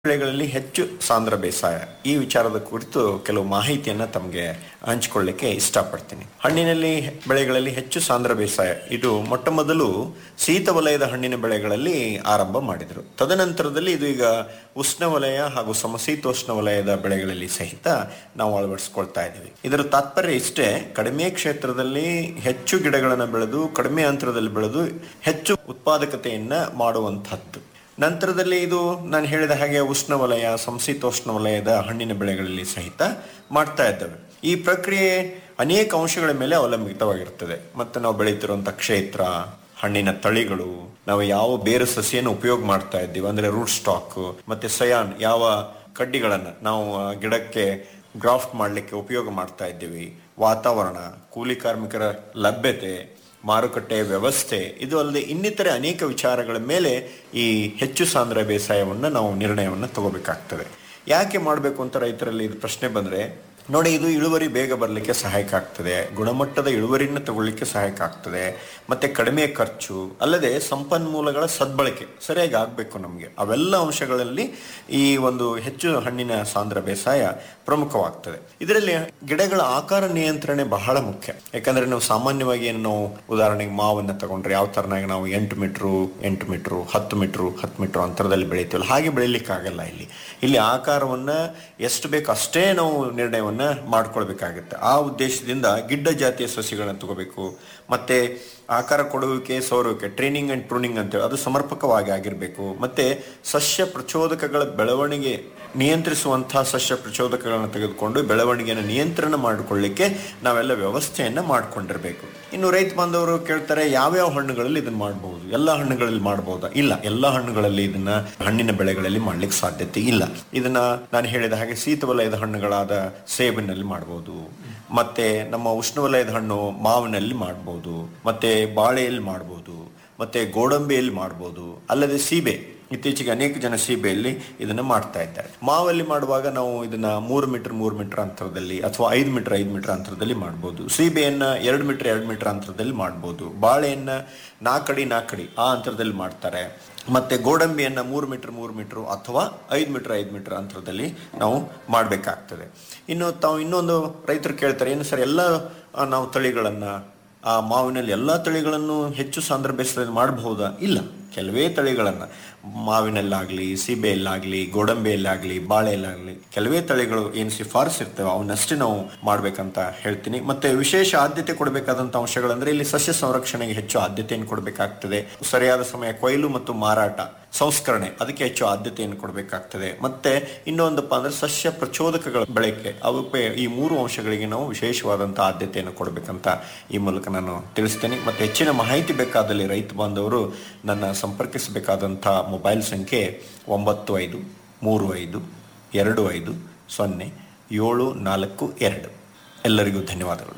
ಬೆಳೆಗಳಲ್ಲಿ ಹೆಚ್ಚು ಸಾಂದ್ರ ಬೇಸಾಯ ಈ ವಿಚಾರದ ಕುರಿತು ಕೆಲವು ಮಾಹಿತಿಯನ್ನ ತಮಗೆ ಹಂಚಿಕೊಳ್ಳಿಕ್ಕೆ ಇಷ್ಟಪಡ್ತೀನಿ ಹಣ್ಣಿನಲ್ಲಿ ಬೆಳೆಗಳಲ್ಲಿ ಹೆಚ್ಚು ಸಾಂದ್ರ ಬೇಸಾಯ ಇದು ಮೊಟ್ಟ ಮೊದಲು ಶೀತ ವಲಯದ ಹಣ್ಣಿನ ಬೆಳೆಗಳಲ್ಲಿ ಆರಂಭ ಮಾಡಿದರು ತದನಂತರದಲ್ಲಿ ಇದು ಈಗ ಉಷ್ಣವಲಯ ಹಾಗೂ ಸಮಶೀತೋಷ್ಣ ವಲಯದ ಬೆಳೆಗಳಲ್ಲಿ ಸಹಿತ ನಾವು ಅಳವಡಿಸ್ಕೊಳ್ತಾ ಇದ್ದೀವಿ ಇದರ ತಾತ್ಪರ್ಯ ಇಷ್ಟೇ ಕಡಿಮೆ ಕ್ಷೇತ್ರದಲ್ಲಿ ಹೆಚ್ಚು ಗಿಡಗಳನ್ನು ಬೆಳೆದು ಕಡಿಮೆ ಅಂತರದಲ್ಲಿ ಬೆಳೆದು ಹೆಚ್ಚು ಉತ್ಪಾದಕತೆಯನ್ನ ಮಾಡುವಂತಹದ್ದು ನಂತರದಲ್ಲಿ ಇದು ನಾನು ಹೇಳಿದ ಹಾಗೆ ಉಷ್ಣವಲಯ ಸಂಶೀತೋಷ್ಣ ವಲಯದ ಹಣ್ಣಿನ ಬೆಳೆಗಳಲ್ಲಿ ಸಹಿತ ಮಾಡ್ತಾ ಇದ್ದೇವೆ ಈ ಪ್ರಕ್ರಿಯೆ ಅನೇಕ ಅಂಶಗಳ ಮೇಲೆ ಅವಲಂಬಿತವಾಗಿರ್ತದೆ ಮತ್ತು ನಾವು ಬೆಳೀತಿರುವಂಥ ಕ್ಷೇತ್ರ ಹಣ್ಣಿನ ತಳಿಗಳು ನಾವು ಯಾವ ಬೇರು ಸಸಿಯನ್ನು ಉಪಯೋಗ ಮಾಡ್ತಾ ಇದ್ದೀವಿ ಅಂದ್ರೆ ರೂಟ್ ಸ್ಟಾಕ್ ಮತ್ತೆ ಸಯಾನ್ ಯಾವ ಕಡ್ಡಿಗಳನ್ನ ನಾವು ಆ ಗಿಡಕ್ಕೆ ಗ್ರಾಫ್ಟ್ ಮಾಡಲಿಕ್ಕೆ ಉಪಯೋಗ ಮಾಡ್ತಾ ಇದ್ದೀವಿ ವಾತಾವರಣ ಕೂಲಿ ಕಾರ್ಮಿಕರ ಲಭ್ಯತೆ ಮಾರುಕಟ್ಟೆ ವ್ಯವಸ್ಥೆ ಇದು ಅಲ್ಲದೆ ಇನ್ನಿತರೆ ಅನೇಕ ವಿಚಾರಗಳ ಮೇಲೆ ಈ ಹೆಚ್ಚು ಸಾಂದ್ರ ಬೇಸಾಯವನ್ನು ನಾವು ನಿರ್ಣಯವನ್ನು ತಗೋಬೇಕಾಗ್ತದೆ ಯಾಕೆ ಮಾಡಬೇಕು ಅಂತ ರೈತರಲ್ಲಿ ಇದು ಪ್ರಶ್ನೆ ಬಂದ್ರೆ ನೋಡಿ ಇದು ಇಳುವರಿ ಬೇಗ ಬರಲಿಕ್ಕೆ ಸಹಾಯಕ ಆಗ್ತದೆ ಗುಣಮಟ್ಟದ ಇಳುವರಿನ ತಗೊಳ್ಳಿಕ್ಕೆ ಸಹಾಯಕ ಆಗ್ತದೆ ಮತ್ತೆ ಕಡಿಮೆ ಖರ್ಚು ಅಲ್ಲದೆ ಸಂಪನ್ಮೂಲಗಳ ಸದ್ಬಳಕೆ ಸರಿಯಾಗಿ ಆಗಬೇಕು ನಮಗೆ ಅವೆಲ್ಲ ಅಂಶಗಳಲ್ಲಿ ಈ ಒಂದು ಹೆಚ್ಚು ಹಣ್ಣಿನ ಸಾಂದ್ರ ಬೇಸಾಯ ಪ್ರಮುಖವಾಗ್ತದೆ ಇದರಲ್ಲಿ ಗಿಡಗಳ ಆಕಾರ ನಿಯಂತ್ರಣೆ ಬಹಳ ಮುಖ್ಯ ಯಾಕಂದ್ರೆ ನಾವು ಸಾಮಾನ್ಯವಾಗಿ ಏನು ನಾವು ಉದಾಹರಣೆಗೆ ಮಾವನ್ನ ತಗೊಂಡ್ರೆ ಯಾವ ತರನಾಗಿ ನಾವು ಎಂಟು ಮೀಟ್ರು ಎಂಟು ಮೀಟ್ರು ಹತ್ತು ಮೀಟ್ರು ಹತ್ತು ಮೀಟ್ರು ಅಂತರದಲ್ಲಿ ಬೆಳಿತೀವಲ್ಲ ಹಾಗೆ ಬೆಳಿಲಿಕ್ಕೆ ಆಗಲ್ಲ ಇಲ್ಲಿ ಇಲ್ಲಿ ಆಕಾರವನ್ನ ಎಷ್ಟು ಬೇಕು ಅಷ್ಟೇ ನಾವು ನಿರ್ಣಯವನ್ನ ಮಾಡ್ಕೊಳ್ಬೇಕಾಗುತ್ತೆ ಆ ಉದ್ದೇಶದಿಂದ ಗಿಡ್ಡ ಜಾತಿಯ ಸಸಿಗಳನ್ನ ತಗೋಬೇಕು ಮತ್ತೆ ಆಕಾರ ಕೊಡುವಿಕೆ ಸೌರುವಿಕೆ ಟ್ರೈನಿಂಗ್ ಅಂಡ್ ಪ್ರೂನಿಂಗ್ ಅಂತೇಳಿ ಅದು ಸಮರ್ಪಕವಾಗಿ ಆಗಿರಬೇಕು ಮತ್ತೆ ಸಸ್ಯ ಪ್ರಚೋದಕಗಳ ಬೆಳವಣಿಗೆ ನಿಯಂತ್ರಿಸುವಂತಹ ಸಸ್ಯ ಪ್ರಚೋದಕಗಳನ್ನು ತೆಗೆದುಕೊಂಡು ಬೆಳವಣಿಗೆಯನ್ನು ನಿಯಂತ್ರಣ ಮಾಡಿಕೊಳ್ಳಿಕ್ಕೆ ನಾವೆಲ್ಲ ವ್ಯವಸ್ಥೆಯನ್ನ ಮಾಡ್ಕೊಂಡಿರ್ಬೇಕು ಇನ್ನು ರೈತ ಬಾಂಧವರು ಕೇಳ್ತಾರೆ ಯಾವ್ಯಾವ ಹಣ್ಣುಗಳಲ್ಲಿ ಇದನ್ನ ಮಾಡಬಹುದು ಎಲ್ಲ ಹಣ್ಣುಗಳಲ್ಲಿ ಮಾಡಬಹುದಾ ಇಲ್ಲ ಎಲ್ಲ ಹಣ್ಣುಗಳಲ್ಲಿ ಇದನ್ನ ಹಣ್ಣಿನ ಬೆಳೆಗಳಲ್ಲಿ ಮಾಡ್ಲಿಕ್ಕೆ ಸಾಧ್ಯತೆ ಇಲ್ಲ ಇದನ್ನ ನಾನು ಹೇಳಿದ ಹಾಗೆ ಶೀತ ವಲಯದ ಹಣ್ಣುಗಳಾದ ಸೇಬಿನಲ್ಲಿ ಮಾಡಬಹುದು ಮತ್ತೆ ನಮ್ಮ ಉಷ್ಣವಲಯದ ಹಣ್ಣು ಮಾವಿನಲ್ಲಿ ಮಾಡಬಹುದು ಮತ್ತೆ ಬಾಳೆಯಲ್ಲಿ ಮಾಡಬಹುದು ಮತ್ತೆ ಗೋಡಂಬಿಯಲ್ಲಿ ಮಾಡಬಹುದು ಅಲ್ಲದೆ ಸೀಬೆ ಇತ್ತೀಚೆಗೆ ಅನೇಕ ಜನ ಸೀಬೆಯಲ್ಲಿ ಇದನ್ನ ಮಾಡ್ತಾ ಇದ್ದಾರೆ ಮಾವಲ್ಲಿ ಮಾಡುವಾಗ ನಾವು ಇದನ್ನ ಮೂರು ಮೀಟರ್ ಮೂರು ಮೀಟರ್ ಅಂತರದಲ್ಲಿ ಅಥವಾ ಐದು ಮೀಟರ್ ಐದು ಮೀಟರ್ ಅಂತರದಲ್ಲಿ ಮಾಡ್ಬೋದು ಸೀಬೆಯನ್ನ ಎರಡು ಮೀಟರ್ ಎರಡು ಮೀಟರ್ ಅಂತರದಲ್ಲಿ ಮಾಡ್ಬೋದು ಬಾಳೆಯನ್ನ ನಾಲ್ಕಡಿ ನಾಲ್ಕಡಿ ಆ ಅಂತರದಲ್ಲಿ ಮಾಡ್ತಾರೆ ಮತ್ತೆ ಗೋಡಂಬಿಯನ್ನ ಮೂರು ಮೀಟರ್ ಮೂರು ಮೀಟರ್ ಅಥವಾ ಐದು ಮೀಟರ್ ಐದು ಮೀಟರ್ ಅಂತರದಲ್ಲಿ ನಾವು ಮಾಡಬೇಕಾಗ್ತದೆ ಇನ್ನು ತಾವು ಇನ್ನೊಂದು ರೈತರು ಕೇಳ್ತಾರೆ ಏನು ಸರ್ ಎಲ್ಲ ಆ, ನಾವು ತಳಿಗಳನ್ನ ಆ ಮಾವಿನಲ್ಲಿ ಎಲ್ಲಾ ತಳಿಗಳನ್ನು ಹೆಚ್ಚು ಸಾಂದ್ರ ಬೇಸಾಯ ಮಾಡಬಹುದಾ ಇಲ್ಲ ಕೆಲವೇ ತಳಿಗಳನ್ನ ಮಾವಿನಲ್ಲಾಗ್ಲಿ ಸೀಬೆಯಲ್ಲಾಗ್ಲಿ ಗೋಡಂಬಿಯಲ್ಲಾಗ್ಲಿ ಬಾಳೆಯಲ್ಲಾಗ್ಲಿ ಕೆಲವೇ ತಳಿಗಳು ಏನು ಶಿಫಾರಸ್ ಇರ್ತವೆ ಅವನ್ನಷ್ಟೇ ನಾವು ಮಾಡ್ಬೇಕಂತ ಹೇಳ್ತೀನಿ ಮತ್ತೆ ವಿಶೇಷ ಆದ್ಯತೆ ಕೊಡಬೇಕಾದಂತ ಅಂಶಗಳಂದ್ರೆ ಇಲ್ಲಿ ಸಸ್ಯ ಸಂರಕ್ಷಣೆಗೆ ಹೆಚ್ಚು ಆದ್ಯತೆಯನ್ನು ಕೊಡಬೇಕಾಗ್ತದೆ ಸರಿಯಾದ ಸಮಯ ಕೊಯ್ಲು ಮತ್ತು ಮಾರಾಟ ಸಂಸ್ಕರಣೆ ಅದಕ್ಕೆ ಹೆಚ್ಚು ಆದ್ಯತೆಯನ್ನು ಕೊಡಬೇಕಾಗ್ತದೆ ಮತ್ತೆ ಇನ್ನೊಂದಪ್ಪ ಅಂದ್ರೆ ಸಸ್ಯ ಪ್ರಚೋದಕಗಳ ಬಳಕೆ ಅವಕ್ಕೆ ಈ ಮೂರು ಅಂಶಗಳಿಗೆ ನಾವು ವಿಶೇಷವಾದಂತಹ ಆದ್ಯತೆಯನ್ನು ಕೊಡಬೇಕಂತ ಈ ಮೂಲಕ ನಾನು ತಿಳಿಸ್ತೇನೆ ಮತ್ತೆ ಹೆಚ್ಚಿನ ಮಾಹಿತಿ ಬೇಕಾದಲ್ಲಿ ರೈತ ಬಾಂಧವರು ನನ್ನ ಸಂಪರ್ಕಿಸಬೇಕಾದಂತಹ ಮೊಬೈಲ್ ಸಂಖ್ಯೆ ಒಂಬತ್ತು ಐದು ಮೂರು ಐದು ಎರಡು ಐದು ಸೊನ್ನೆ ಏಳು ನಾಲ್ಕು ಎರಡು ಎಲ್ಲರಿಗೂ ಧನ್ಯವಾದಗಳು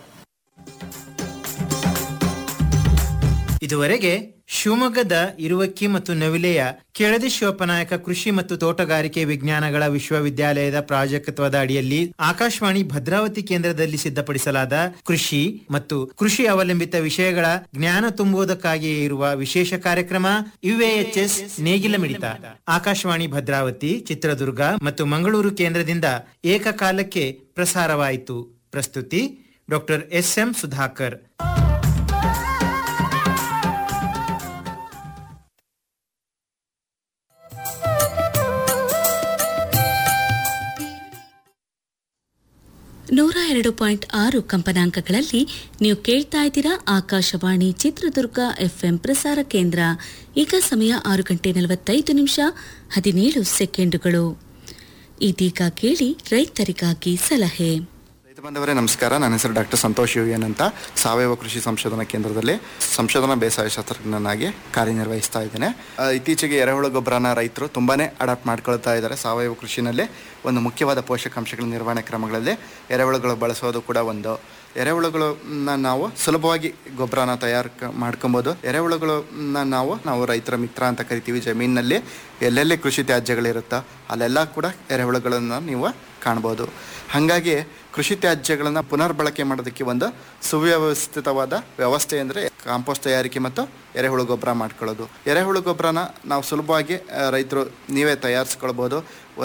ಇದುವರೆಗೆ ಶಿವಮೊಗ್ಗದ ಇರುವಕ್ಕಿ ಮತ್ತು ನವಿಲೆಯ ಕೆಳದಿ ಶಿವಪ್ಪನಾಯಕ ಕೃಷಿ ಮತ್ತು ತೋಟಗಾರಿಕೆ ವಿಜ್ಞಾನಗಳ ವಿಶ್ವವಿದ್ಯಾಲಯದ ಪ್ರಾಜೆಕ್ಟ್ವದ ಅಡಿಯಲ್ಲಿ ಆಕಾಶವಾಣಿ ಭದ್ರಾವತಿ ಕೇಂದ್ರದಲ್ಲಿ ಸಿದ್ಧಪಡಿಸಲಾದ ಕೃಷಿ ಮತ್ತು ಕೃಷಿ ಅವಲಂಬಿತ ವಿಷಯಗಳ ಜ್ಞಾನ ತುಂಬುವುದಕ್ಕಾಗಿಯೇ ಇರುವ ವಿಶೇಷ ಕಾರ್ಯಕ್ರಮ ಯುಎಎಚ್ಎಸ್ ನೇಗಿಲ ಮಿಡಿತ ಆಕಾಶವಾಣಿ ಭದ್ರಾವತಿ ಚಿತ್ರದುರ್ಗ ಮತ್ತು ಮಂಗಳೂರು ಕೇಂದ್ರದಿಂದ ಏಕಕಾಲಕ್ಕೆ ಪ್ರಸಾರವಾಯಿತು ಪ್ರಸ್ತುತಿ ಡಾಕ್ಟರ್ ಎಸ್ ಎಂ ಸುಧಾಕರ್ ನೂರ ಎರಡು ಪಾಯಿಂಟ್ ಆರು ಕಂಪನಾಂಕಗಳಲ್ಲಿ ನೀವು ಕೇಳ್ತಾ ಇದ್ದೀರಾ ಆಕಾಶವಾಣಿ ಚಿತ್ರದುರ್ಗ ಎಫ್ಎಂ ಪ್ರಸಾರ ಕೇಂದ್ರ ಈಗ ಸಮಯ ಆರು ಗಂಟೆ ನಲವತ್ತೈದು ನಿಮಿಷ ಹದಿನೇಳು ಸೆಕೆಂಡುಗಳು ಇದೀಗ ಕೇಳಿ ರೈತರಿಗಾಗಿ ಸಲಹೆ ರೈತ ಬಾಂಧವರೇ ನಮಸ್ಕಾರ ನನ್ನ ಹೆಸರು ಡಾಕ್ಟರ್ ಸಂತೋಷ್ ಯುಎನ್ ಅಂತ ಸಾವಯವ ಕೃಷಿ ಸಂಶೋಧನಾ ಕೇಂದ್ರದಲ್ಲಿ ಸಂಶೋಧನಾ ಬೇಸಾಯ ಶಾಸ್ತ್ರಜ್ಞನಾಗಿ ಕಾರ್ಯನಿರ್ವಹಿಸ್ತಾ ಇದ್ದೇನೆ ಆ, ಇತ್ತೀಚೆಗೆ ಎರೆಹುಳ ಗೊಬ್ಬರನ ರೈತರು ತುಂಬಾನೇ ಅಡಾಪ್ಟ್ ಮಾಡ್ಕೊಳ್ತಾ ಇದ್ದಾರೆ ಸಾವಯವ ಕೃಷಿನಲ್ಲಿ ಒಂದು ಮುಖ್ಯವಾದ ಪೋಷಕಾಂಶಗಳ ನಿರ್ವಹಣೆ ಕ್ರಮಗಳಲ್ಲಿ ಎರೆಹುಳುಗಳು ಬಳಸೋದು ಕೂಡ ಒಂದು ಎರೆಹುಳುಗಳನ್ನ ನಾವು ಸುಲಭವಾಗಿ ಗೊಬ್ಬರನ ತಯಾರು ಮಾಡ್ಕೊಬೋದು ಎರೆಹುಳುಗಳನ್ನ ನಾವು ನಾವು ರೈತರ ಮಿತ್ರ ಅಂತ ಕರಿತೀವಿ ಜಮೀನಿನಲ್ಲಿ ಎಲ್ಲೆಲ್ಲಿ ಕೃಷಿ ತ್ಯಾಜ್ಯಗಳಿರುತ್ತೋ ಅಲ್ಲೆಲ್ಲ ಕೂಡ ಎರೆಹುಳುಗಳನ್ನು ನೀವು ಕಾಣ್ಬೋದು ಹಾಗಾಗಿ ಕೃಷಿ ತ್ಯಾಜ್ಯಗಳನ್ನು ಪುನರ್ಬಳಕೆ ಮಾಡೋದಕ್ಕೆ ಒಂದು ಸುವ್ಯವಸ್ಥಿತವಾದ ವ್ಯವಸ್ಥೆ ಅಂದರೆ ಕಾಂಪೋಸ್ಟ್ ತಯಾರಿಕೆ ಮತ್ತು ಎರೆಹುಳು ಗೊಬ್ಬರ ಮಾಡ್ಕೊಳ್ಳೋದು ಎರೆಹುಳು ಗೊಬ್ಬರನ ನಾವು ಸುಲಭವಾಗಿ ರೈತರು ನೀವೇ ತಯಾರಿಸ್ಕೊಳ್ಬೋದು